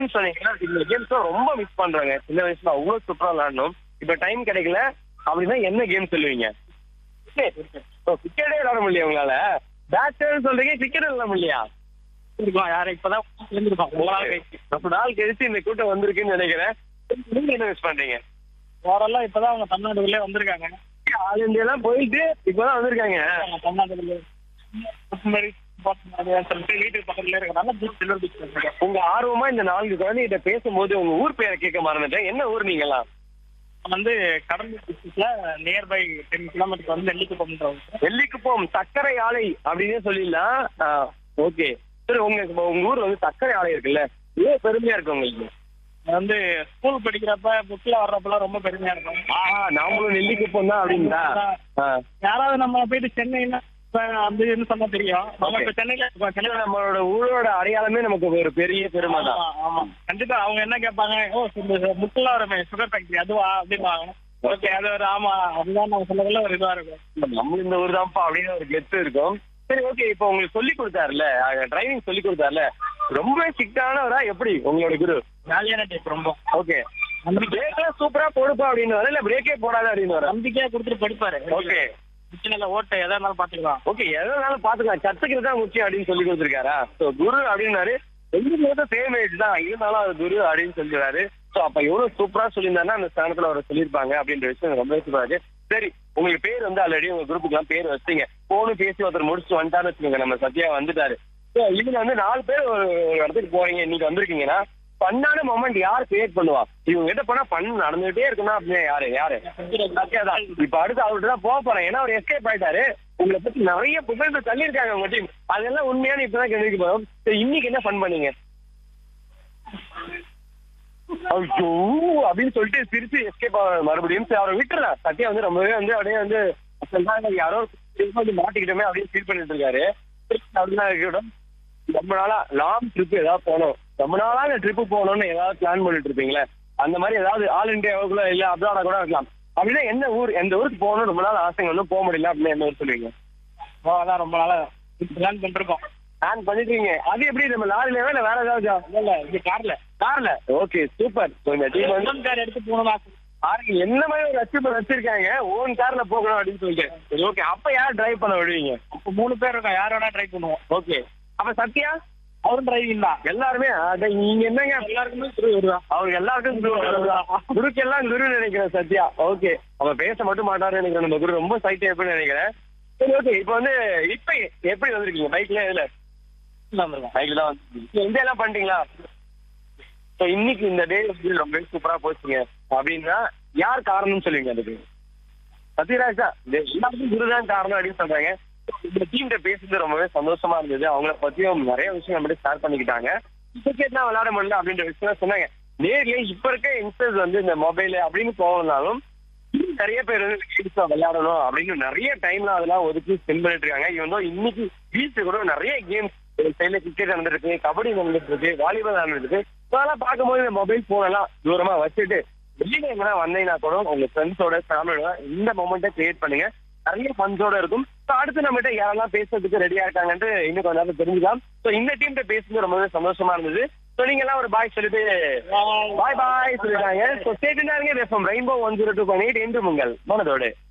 சொன்னீங்கன்னா இந்த கேம்ஸ் ரொம்ப மிஸ் பண்றாங்க சின்ன வயசுல அவ்வளவு சூப்பரா விளையாடணும் இப்ப டைம் கிடைக்கல அப்படின்னா என்ன கேம் சொல்லுவீங்க கிரிக்கெட்டே விளையாட முடியல உங்களால பேட்ஸ்மேன் சொல்றீங்க கிரிக்கெட் விளையாட முடியலையா இருக்கோம் யாரும் இப்பதான் சேர்ந்துருக்கோம் ரொம்ப நாள் கழிச்சு ரொம்ப நாள் கழிச்சு இந்த கூட்டம் வந்திருக்குன்னு நினைக்கிறேன் நீங்க என்ன மிஸ் பண்றீங்க ஓரெல்லாம் இப்பதான் அவங்க தமிழ்நாட்டுக்குள்ளே வந்திருக்காங்க ஆல் இந்தியாலாம் போயிட்டு இப்பதான் வந்திருக்காங்க அவங்க தமிழ்நாட்டுக்குள்ளே மாதிரி சொல்லிட்டு வீட்டுக்கு பக்கத்துல இருக்கனால பீச் சில்வர் பீச் வந்திருக்கேன் உங்க ஆர்வமா இந்த நான்கு குழந்தைகிட்ட பேசும்போது உங்க ஊர் பேரை கேட்க மறந்துட்டேன் என்ன ஊர் நீங்கலாம் வந்து கடலூர் டிஸ்ட்ரிக்ட்ல நியர்பை டென் கிலோமீட்டர் வந்து நெல்லிக்குப்பம்ன்ற ஊர். வெள்ளிக்குப்பம் சர்க்கரை ஆலை அப்படின்னே சொல்லிடலாம் ஓகே சரி உங்க உங்க ஊர்ல வந்து சர்க்கரை ஆலை இருக்குல்ல ஏன் பெருமையா இருக்கு உங்களுக்கு அது வந்து ஸ்கூல் படிக்கிறப்ப புக்ல வர்றப்பெல்லாம் ரொம்ப பெருமையா இருக்கும் ஆஹா நாமளும் நெல்லிக்குப்பம் தான் அப்படிங்களா ஆ. யாராவது நம்ம போயிட்டு சென்னைன்னா இப்ப அந்த இதுன்னு சொன்னா தெரியும் நம்ம இப்ப சென்னையில இருக்கோம். சென்னையில நம்மளோட ஊரோட அடையாளமே நமக்கு ஒரு பெரிய பெருமை தான் ஆமா, ஆமா. கண்டிப்பா அவங்க என்ன கேட்பாங்க ஓ இந்த முக்கில் வருமே சுகர் ஃபேக்டரி அதுவா அப்படின்வாங்க ஓகே அது ஒரு ஆமா அதுதான் நம்ம சொல்லக்குள்ள ஒரு இதுவா இருக்கும் நம்ம இந்த ஊர் தான்ப்பா அப்படின்னு ஒரு கெத்து இருக்கும் சரி ஓகே இப்போ உங்களுக்கு சொல்லி கொடுத்தாருல டிரைவிங் சொல்லி கொடுத்தாருல ரொம்ப ஸ்ட்ரிக்டானவரா எப்படி உங்களோட குரு ஜாலியான டைப் ரொம்ப ஓகே பிரேக்லாம் சூப்பரா போடுப்பா அப்படின்னு வர இல்ல பிரேக்கே போடாத அப்படின்னு வர நம்பிக்கையா கொடுத்துட்டு படிப்பாரு ஓகே பிரச்சனை இல்ல ஓட்ட எதா இருந்தாலும் பாத்துக்கலாம் ஓகே எதனாலும் பாத்துக்கலாம் கத்துக்கிறது தான் முக்கியம் அப்படின்னு சொல்லி கொடுத்துருக்காரா சோ குரு அப்படின்னாரு ரெண்டு பேரும் சேம் ஏஜ் தான் இருந்தாலும் அது குரு அப்படின்னு சொல்லிடுறாரு சோ அப்ப எவ்வளவு சூப்பரா சொல்லியிருந்தாருன்னா அந்த ஸ்தானத்துல அவரை சொல்லியிருப்பாங்க அப்படின்ற விஷயம் எனக்கு ரொம்ப சூப்பரா இருக்கு சரி உங்களுக்கு பேர் வந்து ஆல்ரெடி உங்க குரூப்புக்கு எல்லாம் பேர் வச்சிங்க போனும் பேசி ஒருத்தர் முடிச்சு வந்துட்டாருன்னு வச்சுக்கோங்க நம்ம சத்யா வந்துட்டாரு So, இதுல வந்து நாலு பேர் ஒரு ஒரு இடத்துக்கு போறீங்க இன்னைக்கு வந்திருக்கீங்கன்னா பண்ணான மொமெண்ட் யார் கிரியேட் பண்ணுவா இவங்க கிட்ட போனா பண்ணு நடந்துகிட்டே இருக்கணும் அப்படின்னு யாரு யாரு சத்யா தான் இப்ப அடுத்து அவர்கிட்ட தான் போக போறேன் ஏன்னா அவர் எஸ்கேப் ஆயிட்டாரு உங்களை பத்தி நிறைய புகழ்ந்து தள்ளியிருக்காங்க உங்க டீம் அதெல்லாம் உண்மையான இப்பதான் கேள்விக்கு போறோம் சரி, இன்னைக்கு என்ன ஃபன் பண்ணீங்க ஐயோ அப்படின்னு சொல்லிட்டு சிரிச்சு எஸ்கேப் மறுபடியும் சரி, அவரை விட்டுறேன் சத்யா வந்து ரொம்பவே வந்து அப்படியே வந்து அசல்தான் எனக்கு யாரோ வந்து மாட்டிக்கிட்டோமே அப்படின்னு ஃபீல் பண்ணிட்டு இருக்காரு அப்படின்னா இருக்கட்டும் ரொம்ப நாளா லாங் ட்ரிப் ஏதாவது போகணும் ரொம்ப நாளா இந்த ட்ரிப் போகணும்னு ஏதாவது பிளான் பண்ணிட்டு இருப்பீங்களே அந்த மாதிரி ஏதாவது ஆல் இந்தியாவுக்குள்ள இல்ல அப்ராடா கூட இருக்கலாம் அப்படின்னா எந்த ஊர் எந்த ஊருக்கு போகணும் ரொம்ப நாள் ஆசைங்க ஒன்றும் போக முடியல அப்படின்னு என்ன ஊர் சொல்லுவீங்க அதான் ரொம்ப நாளா பிளான் பண்ணிருக்கோம் பிளான் பண்ணிருக்கீங்க அது எப்படி நம்ம லாரில இல்ல வேற ஏதாவது இல்ல இல்ல இது கார்ல கார்ல ஓகே சூப்பர் இந்த டீம் வந்து ஓன் கார் எடுத்து போகணும் ஆசை. பாருங்க என்ன மாதிரி ஒரு அச்சீவ்மெண்ட் வச்சிருக்காங்க ஓன் கார்ல போகணும் அப்படின்னு சொல்லிட்டு சரி ஓகே அப்ப யார் டிரைவ் பண்ண விடுவீங்க அப்ப மூணு பேர் இருக்கோம் யார் வேணா ட்ரை பண்ணுவோம் ஓகே அப்ப சத்யா அவரும் டிரைவிங் தான் எல்லாருமே அட, நீங்க என்னங்க எல்லாருக்குமே குரு வருவான் அவருக்கு எல்லாருக்கும் குரு வருவாரா? குருக்கு எல்லாம் குரு நினைக்கிறேன் சத்யா ஓகே அவ பேச மட்டும் மாட்டாரு நினைக்கிறேன் நம்ம குரு ரொம்ப சைட் எப்படின்னு நினைக்கிறேன் சரி ஓகே இப்போ வந்து இப்ப எப்படி வந்திருக்கீங்க பைக்ல இதுல வந்திருக்கோம் பைக்ல தான் வந்து எந்த எல்லாம் பண்ணிட்டீங்களா ஸோ இன்னைக்கு இந்த டே ரொம்ப சூப்பரா போச்சுங்க அப்படின்னா யார் காரணம்னு சொல்லுவீங்க அதுக்கு சத்யராஜ் தான் இது எல்லாருக்கும் குரு தான் காரணம் அப்படின்னு சொல்றாங்க இந்த டீம்கிட்ட பேசுறது ரொம்பவே சந்தோஷமா இருந்தது அவங்கள பத்தியும் நிறைய விஷயம் நம்மகிட்ட ஷேர் பண்ணிக்கிட்டாங்க கிரிக்கெட்லாம் விளையாட முடியல அப்படின்ற விஷயம் சொன்னாங்க நேர்லயே இப்ப இருக்க யங்ஸ்டர்ஸ் வந்து இந்த மொபைல் அப்படின்னு போகணும்னாலும் நிறைய பேர் வந்து கேம்ஸ் விளையாடணும் அப்படின்னு நிறைய டைம்ல அதெல்லாம் ஒதுக்கி ஸ்பெண்ட் பண்ணிட்டு இருக்காங்க இவன் தான் இன்னைக்கு பீச் கூட நிறைய கேம்ஸ் சைட்ல கிரிக்கெட் நடந்துருக்கு கபடி நடந்துட்டு இருக்கு வாலிபால் நடந்துட்டு இருக்கு அதெல்லாம் பார்க்கும்போது இந்த மொபைல் போன் எல்லாம் தூரமா வச்சுட்டு வெளியில எங்கன்னா வந்தீங்கன்னா கூட உங்க ஃப்ரெண்ட்ஸோட ஃபேமிலியோட இந்த மொமெண்ட்டை கிரியேட் பண்ணுங்க நிறைய ஃபன்ஸோட இருக்கும் ஸோ அடுத்து நம்மகிட்ட யாரெல்லாம் பேசுறதுக்கு ரெடியா இருக்காங்கன்ட்டு இன்னும் கொஞ்ச நேரம் தெரிஞ்சுக்கலாம் ஸோ இந்த டீம்கிட்ட பேசுறது ரொம்பவே சந்தோஷமா இருந்தது ஸோ நீங்க எல்லாம் ஒரு பாய் சொல்லிட்டு பாய் பாய் சொல்லிட்டாங்க so stay tuned Rainbow one zero two point eight என்று உங்கள் மனதோடு